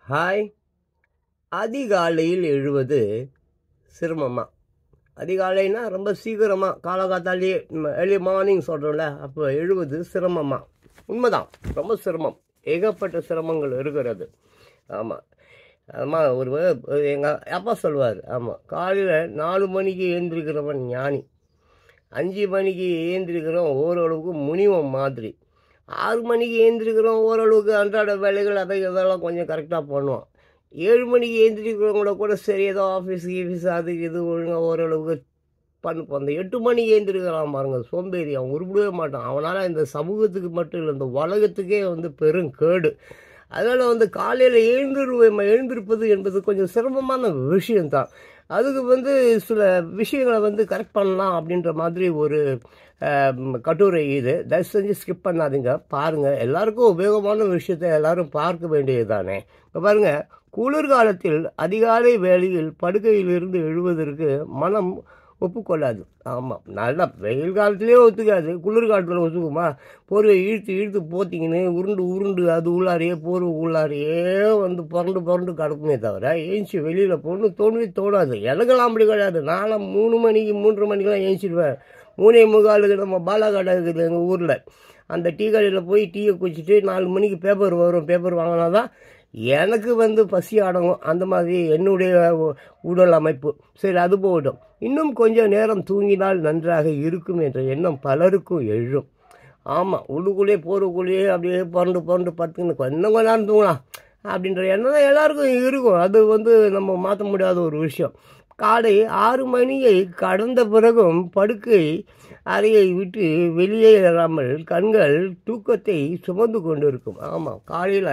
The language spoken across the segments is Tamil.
ஹாய் அதிகாலையில் எழுவது சிரமமா அதிகாலைனா ரொம்ப சீக்கிரமாக காலகாத்தாலேயே ஏர்லி மார்னிங் சொல்கிறோம்ல அப்போ எழுவது சிரமமா உண்மைதான் ரொம்ப சிரமம் ஏகப்பட்ட சிரமங்கள் இருக்கிறது ஆமாம் ஆமாம் ஒரு எங்கள் அப்பா சொல்லுவார் ஆமாம் காலையில் நாலு மணிக்கு எழுந்திருக்கிறவன் ஞானி அஞ்சு மணிக்கு ஏந்திருக்கிறோம் ஓரளவுக்கு முனிவம் மாதிரி ஆறு மணிக்கு ஏந்திருக்கிறோம் ஓரளவுக்கு அன்றாட வேலைகள் அதை இதெல்லாம் கொஞ்சம் கரெக்டாக பண்ணுவோம் ஏழு மணிக்கு ஏந்திரிக்கிறவங்கள கூட சரி ஏதோ ஆஃபீஸ் கீஃபீஸ் அது இது ஒழுங்காக ஓரளவுக்கு பண்ணுப்போம் அந்த எட்டு மணிக்கு ஏந்திருக்கிறான் பாருங்க சோம்பேறி அவன் உருப்பிடவே மாட்டான் அவனால் இந்த சமூகத்துக்கு மட்டும் இல்லை இந்த உலகத்துக்கே வந்து பெரும் கேடு அதனால் வந்து காலையில் எழுந்திருவேன் எழுந்திருப்பது என்பது கொஞ்சம் சிரமமான விஷயம்தான் அதுக்கு வந்து சில விஷயங்களை வந்து கரெக்ட் பண்ணலாம் அப்படின்ற மாதிரி ஒரு கட்டுரை இது தயவு செஞ்சு ஸ்கிப் பண்ணாதீங்க பாருங்கள் எல்லாருக்கும் உபயோகமான விஷயத்தை எல்லாரும் பார்க்க வேண்டியது தானே இப்போ பாருங்கள் குளிர்காலத்தில் அதிகாலை வேளையில் படுக்கையிலிருந்து எழுவதற்கு மனம் ஒப்புக்கொள்ளாது ஆமாம் நல்லா வெயில் காலத்துலேயே ஒத்துக்காது குளிர்காலத்தில் ஒத்துக்குமா போர்வை இழுத்து இழுத்து போத்திக்கின்னு உருண்டு உருண்டு அது உள்ளாரையே போர்வை உள்ளாரையே வந்து புரண்டு புரண்டு கிடக்குமே தவிர ஏஞ்சி வெளியில் போகணும் தோணவே தோணாது எனக்கெல்லாம் அப்படி கிடையாது நானும் மூணு மணிக்கு மூன்று மணிக்கெல்லாம் ஏஞ்சிடுவேன் மூணே முகாலுக்கு நம்ம பாலாகாடை இருக்குது எங்கள் ஊரில் அந்த டீ கடையில் போய் டீயை குடிச்சிட்டு நாலு மணிக்கு பேப்பர் வரும் பேப்பர் வாங்கினா தான் எனக்கு வந்து பசி அடங்கும் அந்த மாதிரி என்னுடைய உடல் அமைப்பு சரி அது போகட்டும் இன்னும் கொஞ்சம் நேரம் தூங்கினால் நன்றாக இருக்கும் என்ற எண்ணம் பலருக்கும் எழும் ஆமாம் உள்ளுக்குள்ளேயே போகிறக்குள்ளேயே அப்படியே புரண்டு புரண்டு பத்துன்னு இன்னும் கொஞ்ச நேரம் தூங்கலாம் அப்படின்ற எண்ணம் தான் எல்லாருக்கும் இருக்கும் அது வந்து நம்ம மாற்ற முடியாத ஒரு விஷயம் காலை ஆறு மணியை கடந்த பிறகும் படுக்கை அறையை விட்டு வெளியேறாமல் கண்கள் தூக்கத்தை சுமந்து கொண்டு இருக்கும் ஆமாம் காலையில்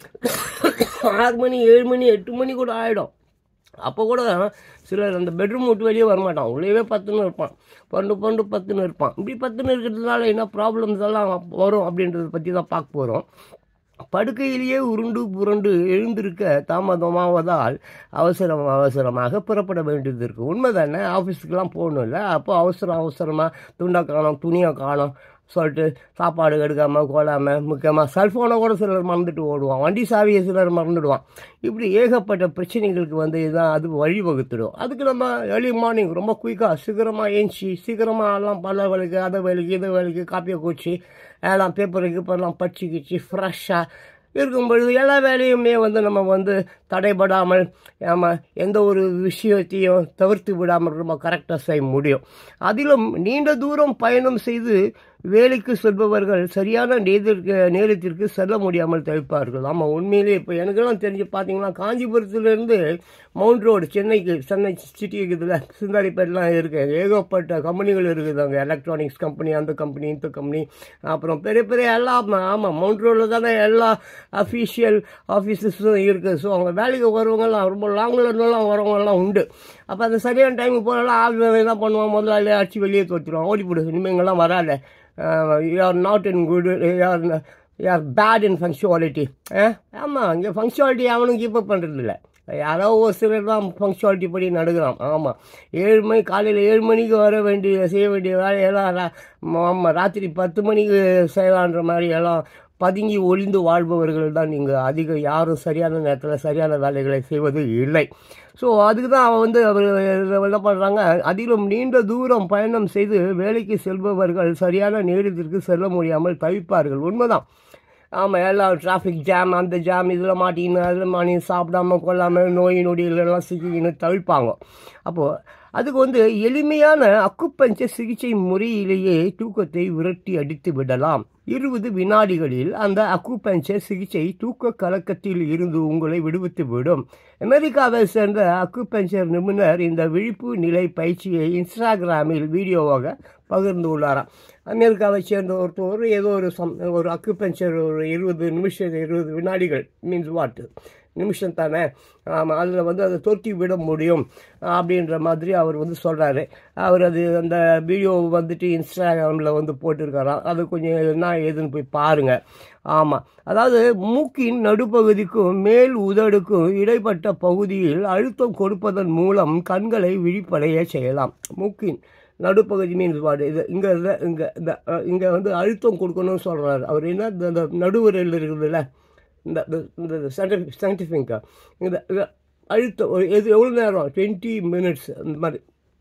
ஆறு மணி ஏழு மணி எட்டு மணி கூட ஆகிடும் அப்போ கூட சிலர் அந்த பெட்ரூம் விட்டு வெளியே வரமாட்டான் உள்ளேவே பத்துன்னு இருப்பான் பண்டு பண்டு பத்துன்னு இருப்பான் இப்படி பத்துன்னு இருக்கிறதுனால என்ன ப்ராப்ளம்ஸ் எல்லாம் வரும் அப்படின்றத பற்றி தான் பார்க்க போகிறோம் படுக்கையிலேயே உருண்டு புரண்டு எழுந்திருக்க தாமதமாவதால் அவசரம் அவசரமாக புறப்பட வேண்டியது இருக்குது உண்மை தானே ஆஃபீஸுக்கெலாம் போகணும் இல்லை அப்போ அவசரம் அவசரமாக துண்டை காணும் துணியை காணும் சொல்லிட்டு சாப்பாடு எடுக்காமல் கோலாமல் முக்கியமாக செல்ஃபோனை கூட சிலர் மறந்துட்டு ஓடுவான் வண்டி சாவியை சிலர் மறந்துடுவான் இப்படி ஏகப்பட்ட பிரச்சனைகளுக்கு வந்து இதுதான் அது வழிவகுத்துடும் அதுக்கு நம்ம ஏர்லி மார்னிங் ரொம்ப குயிக்காக சீக்கிரமாக ஏஞ்சி சீக்கிரமாக எல்லாம் பல வேலைக்கு அதை வேலைக்கு இதை வேலைக்கு காப்பியை குடிச்சு எல்லாம் பேப்பருக்கு இப்போல்லாம் படிச்சுக்கிச்சு ஃப்ரெஷ்ஷாக இருக்கும் பொழுது எல்லா வேலையுமே வந்து நம்ம வந்து தடைபடாமல் நம்ம எந்த ஒரு விஷயத்தையும் தவிர்த்து விடாமல் ரொம்ப கரெக்டாக செய்ய முடியும் அதிலும் நீண்ட தூரம் பயணம் செய்து வேலைக்கு செல்பவர்கள் சரியான நேரத்திற்கு நேரத்திற்கு செல்ல முடியாமல் தவிப்பார்கள் ஆமாம் உண்மையிலேயே இப்போ எனக்கெல்லாம் தெரிஞ்சு பார்த்தீங்கன்னா காஞ்சிபுரத்துலேருந்து மவுண்ட் ரோடு சென்னைக்கு சென்னை சிட்டி இருக்குதுல்ல சிந்தாரிப்பேட்லாம் இருக்குது ஏகப்பட்ட கம்பெனிகள் இருக்குது அங்கே எலக்ட்ரானிக்ஸ் கம்பெனி அந்த கம்பெனி இந்த கம்பெனி அப்புறம் பெரிய பெரிய எல்லாம் ஆமாம் மவுண்ட் ரோடில் தானே எல்லா அஃபீஷியல் ஆஃபீஸஸும் இருக்குது ஸோ அவங்க வேலைக்கு வரவங்கலாம் ரொம்ப லாங்கில் இருந்தெல்லாம் வரவங்கலாம் உண்டு அப்போ அந்த சரியான டைமுக்கு போனாலும் ஆள் என்ன பண்ணுவான் முதலாளி அடிச்சு வெளியே தோற்றிடுவான் ஓடிவிடு இனிமேல் இங்கெல்லாம் வராத you are not in good or or bad in functionality ஆமாம் இங்கே ஃபங்க்சுவாலிட்டி அவனும் கீப் அப் பண்ணுறது இல்லை யாரோ ஒரு சிலர் தான் ஃபங்க்சுவாலிட்டி படி நடுக்கிறான் ஆமாம் ஏழு மணி காலையில் ஏழு மணிக்கு வர வேண்டிய செய்ய வேண்டிய வேலையெல்லாம் ஆமாம் ராத்திரி பத்து மணிக்கு செய்யலான்ற மாதிரி எல்லாம் பதுங்கி ஒளிந்து வாழ்பவர்கள் தான் நீங்கள் அதிக யாரும் சரியான நேரத்தில் சரியான வேலைகளை செய்வது இல்லை ஸோ அதுக்கு தான் அவன் வந்து அவர் என்ன பண்ணுறாங்க அதிலும் நீண்ட தூரம் பயணம் செய்து வேலைக்கு செல்பவர்கள் சரியான நேரத்திற்கு செல்ல முடியாமல் தவிப்பார்கள் உண்மைதான் ஆமாம் எல்லாம் டிராஃபிக் ஜாம் அந்த ஜாம் இதில் மாட்டின்னு அதில் மாட்டி சாப்பிடாம கொள்ளாமல் நோய் நொடிகளெல்லாம் சிக்கிக்கின்னு தவிப்பாங்க அப்போது அதுக்கு வந்து எளிமையான அக்குப்பஞ்ச சிகிச்சை முறையிலேயே தூக்கத்தை விரட்டி அடித்து விடலாம் இருபது வினாடிகளில் அந்த அக்குபஞ்சர் சிகிச்சை தூக்க கலக்கத்தில் இருந்து உங்களை விடுவித்து விடும் அமெரிக்காவை சேர்ந்த அக்குபஞ்சர் நிபுணர் இந்த விழிப்பு நிலை பயிற்சியை இன்ஸ்டாகிராமில் வீடியோவாக பகிர்ந்து உள்ளாராம் அமெரிக்காவை சேர்ந்த ஒருத்தர் ஏதோ ஒரு சம் ஒரு அக்குபஞ்சர் ஒரு இருபது நிமிஷம் இருபது வினாடிகள் மீன்ஸ் வாட் நிமிஷம் தானே ஆமாம் அதில் வந்து அதை தொட்டி விட முடியும் அப்படின்ற மாதிரி அவர் வந்து சொல்கிறாரு அவர் அது அந்த வீடியோ வந்துட்டு இன்ஸ்டாகிராமில் வந்து போட்டிருக்காராம் அது கொஞ்சம் என்ன ஏதுன்னு போய் பாருங்கள் ஆமாம் அதாவது மூக்கின் நடுப்பகுதிக்கும் மேல் உதடுக்கும் இடைப்பட்ட பகுதியில் அழுத்தம் கொடுப்பதன் மூலம் கண்களை விழிப்படைய செய்யலாம் மூக்கின் நடுப்பகுதி மீன்ஸ் வாடு இது இங்கே இங்கே இந்த இங்கே வந்து அழுத்தம் கொடுக்கணும்னு சொல்கிறாரு அவர் என்ன இந்த நடுவரையில் இருக்குதுல்ல இந்த இந்த சயின்டிஃபிக் சயின்டிஃபிக்காக இந்த இந்த அழுத்தம் ஒரு எது எவ்வளோ நேரம் டுவெண்ட்டி மினிட்ஸ் அந்த மாதிரி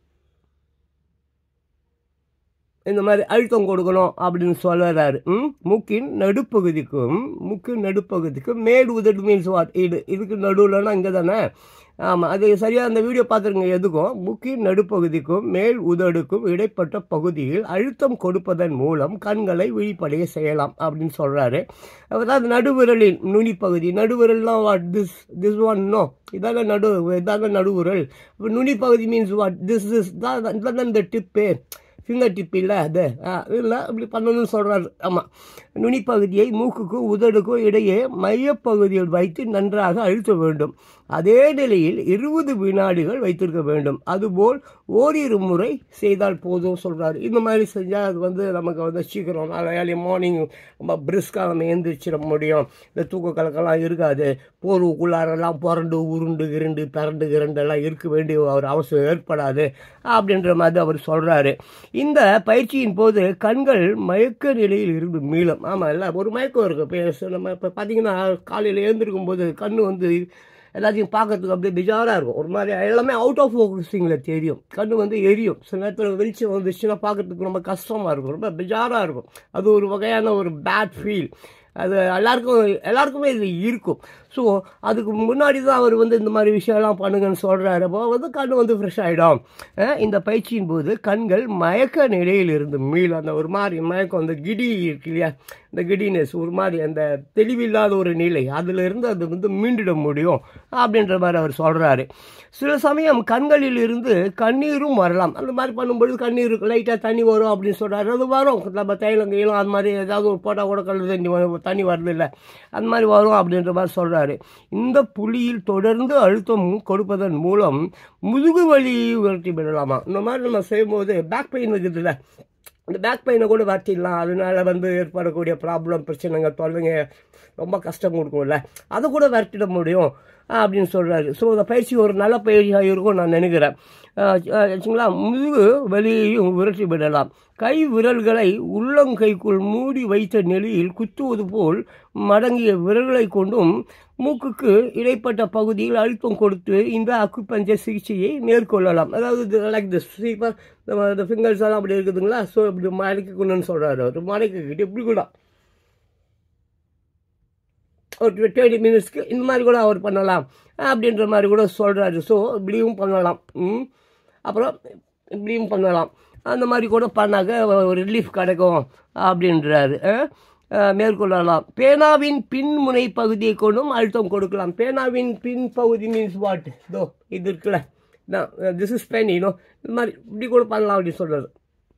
இந்த மாதிரி அழுத்தம் கொடுக்கணும் அப்படின்னு சொல்லுறாரு ம் மூக்கின் நடுப்பகுதிக்கும் மூக்கின் நடுப்பகுதிக்கும் மேல் உதடு மீன்ஸ் வாட் இது இதுக்கு நடுவில்னா இங்கே தானே ஆமாம் அது சரியாக அந்த வீடியோ பார்த்துருங்க எதுக்கும் மூக்கின் நடுப்பகுதிக்கும் மேல் உதடுக்கும் இடைப்பட்ட பகுதியில் அழுத்தம் கொடுப்பதன் மூலம் கண்களை விழிப்படைய செய்யலாம் அப்படின்னு சொல்கிறாரு அதாவது நடுவிரலின் நுனிப்பகுதி நடுவிரல்லாம் what this this one no இதான நடு இதான நடுவிரல் இப்போ நுனிப்பகுதி மீன்ஸ் வாட் திஸ் திஸ் தான் இதான் இந்த டிப்பு ஃபிங்கர் டிப் இல்லை அது இல்லை இப்படி பண்ணணும்னு சொல்கிறாரு ஆமாம் நுனிப்பகுதியை மூக்குக்கும் உதடுக்கும் இடையே மையப்பகுதியில் வைத்து நன்றாக அழுத்த வேண்டும் அதே நிலையில் இருபது வினாடிகள் வைத்திருக்க வேண்டும் அதுபோல் ஓரிரு முறை செய்தால் போதும் சொல்கிறாரு இந்த மாதிரி செஞ்சால் அது வந்து நமக்கு வந்து சீக்கிரம் ஏர்லி மார்னிங் ரொம்ப பிரிஸ்காக நம்ம எழுந்திரிச்சிட முடியும் இந்த தூக்க கலக்கெல்லாம் இருக்காது போர்வுக்குள்ளாரெல்லாம் புரண்டு உருண்டு கிருண்டு பிறண்டு கிரண்டெல்லாம் இருக்க வேண்டிய ஒரு அவசியம் ஏற்படாது அப்படின்ற மாதிரி அவர் சொல்கிறாரு இந்த பயிற்சியின் போது கண்கள் மயக்க நிலையில் இருந்து மீளும் ஆமாம் இல்லை ஒரு மயக்கம் இருக்குது இப்போ நம்ம இப்போ பார்த்தீங்கன்னா காலையில் எழுந்திருக்கும் போது கண் வந்து எல்லாத்தையும் பார்க்கறதுக்கு அப்படியே பிஜாராக இருக்கும் ஒரு மாதிரி எல்லாமே அவுட் ஆஃப் ஃபோக்கஸிங்கில் தெரியும் கண் வந்து எரியும் சில நேரத்தில் வெளிச்சம் வந்துச்சுன்னா பார்க்கறதுக்கு ரொம்ப கஷ்டமாக இருக்கும் ரொம்ப பிஜாராக இருக்கும் அது ஒரு வகையான ஒரு பேட் ஃபீல் அது எல்லாருக்கும் எல்லாருக்குமே இது இருக்கும் ஸோ அதுக்கு முன்னாடி தான் அவர் வந்து இந்த மாதிரி விஷயம்லாம் பண்ணுங்கன்னு சொல்கிறாரு அப்போ வந்து கண் வந்து ஃப்ரெஷ் ஆகிடும் இந்த பயிற்சியின் போது கண்கள் மயக்க நிலையில் இருந்து மீள் அந்த ஒரு மாதிரி மயக்கம் அந்த கிடி இருக்கு இல்லையா இந்த கிடினஸ் ஒரு மாதிரி அந்த தெளிவில்லாத ஒரு நிலை அதிலிருந்து அது வந்து மீண்டிட முடியும் அப்படின்ற மாதிரி அவர் சொல்கிறாரு சில சமயம் கண்களில் இருந்து கண்ணீரும் வரலாம் அந்த மாதிரி பண்ணும்பொழுது கண்ணீர் லைட்டாக தண்ணி வரும் அப்படின்னு சொல்கிறாரு அது வரும் நம்ம தைலம் கையிலும் அது மாதிரி ஏதாவது ஒரு போட்டால் கூட கல் தண்ணி வரும், தண்ணி வருது இல்லை அந்த மாதிரி வரும் அப்படின்ற மாதிரி சொல்கிறாரு இந்த புள்ளியில் தொடர்ந்து அழுத்தம் கொடுப்பதன் மூலம் முதுகு வலி விரட்டி விடலாமா இந்த மாதிரி நம்ம செய்யும்போது பேக் பெயின் இருக்குதுல்ல இந்த பேக் பெயினை கூட வரட்டிடலாம் அதனால வந்து ஏற்படக்கூடிய ப்ராப்ளம் பிரச்சனைங்க தொல்லைங்க ரொம்ப கஷ்டம் கொடுக்கும்ல அதை கூட விரட்டிட முடியும் அப்படின்னு சொல்கிறாரு ஸோ இந்த பயிற்சி ஒரு நல்ல பயிற்சியாக இருக்கும் நான் நினைக்கிறேன் ஆச்சுங்களா முதுகு வலியையும் விரட்டி விடலாம் கை விரல்களை உள்ளங்கைக்குள் மூடி வைத்த நிலையில் குத்துவது போல் மடங்கிய விரல்களை கொண்டும் மூக்குக்கு இடைப்பட்ட பகுதியில் அழுத்தம் கொடுத்து இந்த அக்குப்பஞ்சர் சிகிச்சையை மேற்கொள்ளலாம் அதாவது லைக் திஸ் இப்போ இந்த ஃபிங்கர்ஸ் எல்லாம் அப்படி இருக்குதுங்களா ஸோ இப்படி மடக்கிக்கணும்னு சொல்கிறாரு அவர் மடக்கிக்கிட்டு இப்படி கூட ஒரு டுவெண்ட்டி மினிட்ஸ்க்கு இந்த மாதிரி கூட அவர் பண்ணலாம் அப்படின்ற மாதிரி கூட சொல்கிறாரு ஸோ இப்படியும் பண்ணலாம் ம். அப்புறம் இப்படியும் பண்ணலாம் அந்த மாதிரி கூட பண்ணாக்க ஒரு ரிலீஃப் கிடைக்கும் அப்படின்றாரு அஹ். அஹ், மேற்கொள்ளலாம் பேனாவின் பின்முனை பகுதியை கொண்டும் அழுத்தம் கொடுக்கலாம் பேனாவின் பின் பகுதி மீன்ஸ் வாட் இதோ இது இருக்குல்ல திஸ் இஸ் பென் யூனோ இந்த மாதிரி இப்படி கூட பண்ணலாம் அப்படின்னு சொல்கிறாரு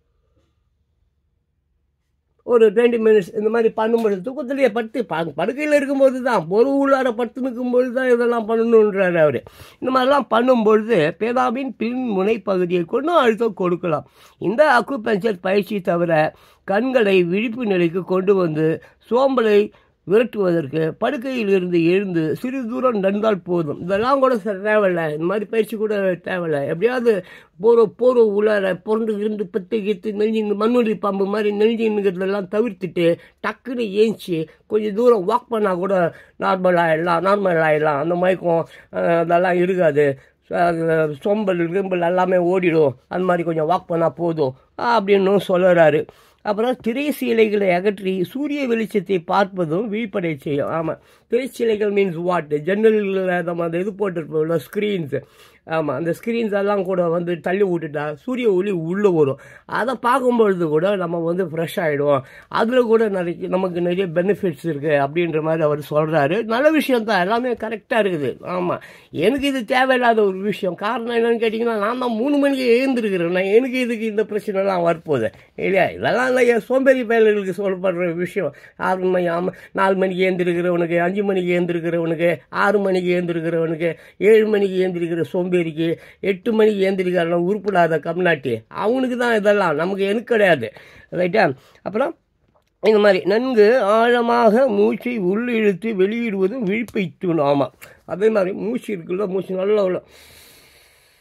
ஒரு டுவெண்ட்டி மினிட்ஸ் இந்த மாதிரி பண்ணும்பொழுது தூக்கத்திலேயே படுத்து ப படுக்கையில் இருக்கும்போது தான் பொறு உள்ளார படுத்து நிற்கும்பொழுது தான் இதெல்லாம் பண்ணணுன்றாரு அவர் இந்த மாதிரிலாம் பண்ணும்பொழுது பேதாவின் பின் முனை பகுதியை கொண்டு அழுத்தம் கொடுக்கலாம் இந்த அக்குபஞ்சர் பயிற்சி தவிர கண்களை விழிப்பு நிலைக்கு கொண்டு வந்து சோம்பலை விரட்டுவதற்கு படுக்கையில் இருந்து எழுந்து சிறிது தூரம் நடந்தால் போதும் இதெல்லாம் கூட ச- தேவையில்ல இந்த மாதிரி பயிற்சி கூட தேவையில்ல எப்படியாவது போகிற போகிற உள்ளார புரண்டு இருந்து பத்து கீத்து நெஞ்சு இந்த மண்ணுளி பாம்பு மாதிரி நெஞ்சுங்கிறதெல்லாம் தவிர்த்துட்டு டக்குன்னு ஏஞ்சி கொஞ்சம் தூரம் வாக் பண்ணால் கூட நார்மல் ஆகிடலாம் நார்மல் ஆகிடலாம் அந்த மயக்கம் அஹ், அதெல்லாம் இருக்காது அஹ், சோம்பல் கிம்பல் எல்லாமே ஓடிடும் அந்த மாதிரி கொஞ்சம் வாக் பண்ணால் போதும் அப்படின்னு சொல்லுறாரு அப்புறம் திரைச்சீலைகளை அகற்றி சூரிய வெளிச்சத்தை பார்ப்பதும் விழிப்படை செய்யும் ஆமாம் திரைச்சீலைகள் மீன்ஸ் வாட் ஜன்னலில் நம்ம அந்த இது போட்டிருப்போம்ல ஸ்க்ரீன்ஸ் ஆமாம் அந்த ஸ்க்ரீன்ஸ் எல்லாம் கூட வந்து தள்ளி விட்டுட்டா சூரிய ஒளி உள்ளே வரும் அதை பார்க்கும்பொழுது கூட நம்ம வந்து ஃப்ரெஷ் ஆகிடுவோம் அதில் கூட நிறைய நமக்கு நிறைய பெனிஃபிட்ஸ் இருக்குது அப்படின்ற மாதிரி அவர் சொல்கிறாரு நல்ல விஷயம் தான் எல்லாமே கரெக்டாக இருக்குது ஆமாம் எனக்கு இது தேவையில்லாத ஒரு விஷயம் காரணம் என்னன்னு கேட்டிங்கன்னா நான் தான் மூணு மணிக்கு எழுந்திருக்கிறேன் நான் எனக்கு இதுக்கு இந்த பிரச்சனைலாம் வரப்போகுது இல்லையா இதெல்லாம் இல்லை என் சோம்பேறி பயல்களுக்கு சொல்லப்படுற விஷயம் ஆறு மணி ஆமாம் நாலு மணிக்கு ஏந்திருக்கிறவனுக்கு அஞ்சு மணிக்கு ஏந்திருக்கிறவனுக்கு ஆறு மணிக்கு ஏந்திருக்கிறவனுக்கு ஏழு மணிக்கு ஏந்திருக்கிற சோம்பேறிக்கு எட்டு மணிக்கு ஏந்திருக்கிறான் உருப்படாத கம்நாட்டி அவனுக்கு தான் இதெல்லாம் நமக்கு எனக்கு கிடையாது ரைட்டா அப்புறம் இந்த மாதிரி நன்கு ஆழமாக மூச்சை உள்ளிழுத்து வெளியிடுவதும் விழிப்பை தூணும் ஆமாம் அதே மாதிரி மூச்சு இருக்குல்ல மூச்சு நல்லா உள்ள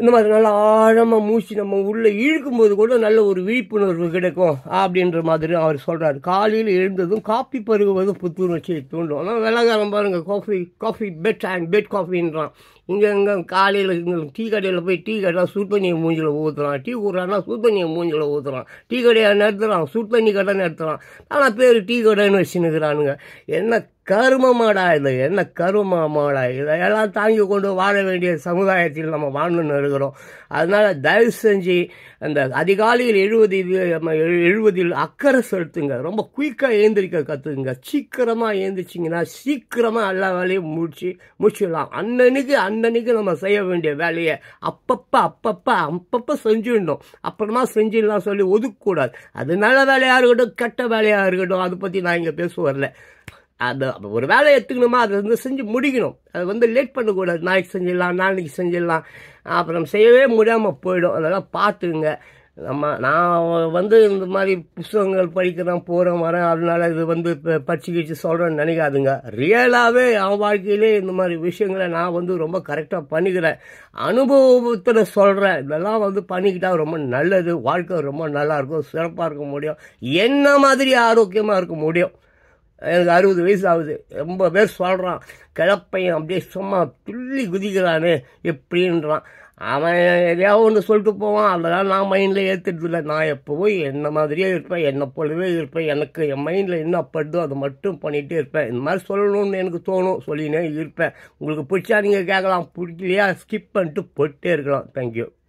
இந்த மாதிரி நல்லா ஆழமாக மூச்சு நம்ம உள்ளே இழுக்கும்போது கூட நல்ல ஒரு விழிப்புணர்வு கிடைக்கும் அப்படின்ற மாதிரி அவர் சொல்கிறார் காலையில் எழுந்ததும் காப்பி பருகுவதும் புத்துணர்ச்சியை தூண்டும் ஆனால் வெள்ளக்காரன் பாருங்கள் coffee coffee bed and bed காஃபின்றான் இங்கே இங்கே காலையில் இங்கே டீ கடையில் போய் டீ கடை சூட் பண்ணியை மூஞ்சில் ஊற்றுறான் டீ ஊடுறான்னா சூட் பண்ணியை மூஞ்சில் ஊற்றுறான் டீ கடையை நிறுத்துறான் சூட் பண்ணி கடை நிறுத்துறான் ஆனால் பேர் டீ கடைன்னு வச்சுன்னுக்குறானுங்க என்ன கருமமாடா இது என்ன கருமமாடா இதையெல்லாம் தாங்கி கொண்டு வாழ வேண்டிய சமுதாயத்தில் நம்ம வாழ்ந்துன்னு இருக்கிறோம் அதனால் தயவு செஞ்சு அந்த அதிகாலையில் எழுவதில் நம்ம எழு- எழுவதில் அக்கறை செலுத்துங்க ரொம்ப குயிக்காக ஏந்திரிக்க கற்றுக்குங்க சீக்கிரமாக ஏந்திரிச்சிங்கன்னா சீக்கிரமாக எல்லா வேலையும் முடிச்சு முடிச்சிடலாம் அன்னன்னைக்கு அன்னன்னைக்கு நம்ம செய்ய வேண்டிய வேலையை அப்பப்போ அப்பப்போ அப்பப்போ செஞ்சிடணும் அப்புறமா செஞ்சிடலாம் சொல்லி ஒதுக்கக்கூடாது அது நல்ல வேலையாக இருக்கட்டும் கெட்ட வேலையாக இருக்கட்டும் அதை பற்றி நான் இங்கே பேச வரல அது ஒரு வேலையை எடுத்துக்கணுமா அதை வந்து செஞ்சு முடிக்கணும் அது வந்து லேட் பண்ணக்கூடாது நாளைக்கு செஞ்சிடலாம் நாளைக்கு செஞ்சிடலாம் அப்புறம் செய்யவே முடியாமல் போயிடும் அதெல்லாம் பார்த்துங்க நம்ம நான் வந்து இந்த மாதிரி புஸ்தகங்கள் படிக்கிறேன் போகிறேன் வரேன் அதனால இது வந்து இப்போ படிச்சு கிச்சு சொல்கிறேன்னு நினைக்காதுங்க ரியலாகவே என் வாழ்க்கையிலே இந்த மாதிரி விஷயங்களை நான் வந்து ரொம்ப கரெக்டாக பண்ணிக்கிறேன் அனுபவத்தில் சொல்கிறேன் இதெல்லாம் வந்து பண்ணிக்கிட்டா ரொம்ப நல்லது வாழ்க்கை ரொம்ப நல்லா இருக்கும் சிறப்பாக இருக்க முடியும் என்ன மாதிரி ஆரோக்கியமாக இருக்க முடியும் எனக்கு அறுபது வயசு ஆகுது ரொம்ப பேர் சொல்கிறான் கிளப்பையன் அப்படியே சும்மா துள்ளி குதிக்கிறானே எப்படின்றான் அவன் எதையாவது ஒன்று சொல்லிட்டு போவான் அதெல்லாம் நான் மைண்டில் ஏற்றுறது இல்லை நான் எப்போவும் என்ன மாதிரியே இருப்பேன் என்னை போலவே இருப்பேன் எனக்கு என் மைண்டில் என்ன படுதோ அதை மட்டும் பண்ணிகிட்டே இருப்பேன் இந்த மாதிரி சொல்லணும்னு எனக்கு தோணும் சொல்லினே இருப்பேன் உங்களுக்கு பிடிச்சா நீங்கள் கேட்கலாம் பிடிக்கலையா ஸ்கிப் பண்ணிட்டு போயிட்டே இருக்கலாம் தேங்க்யூ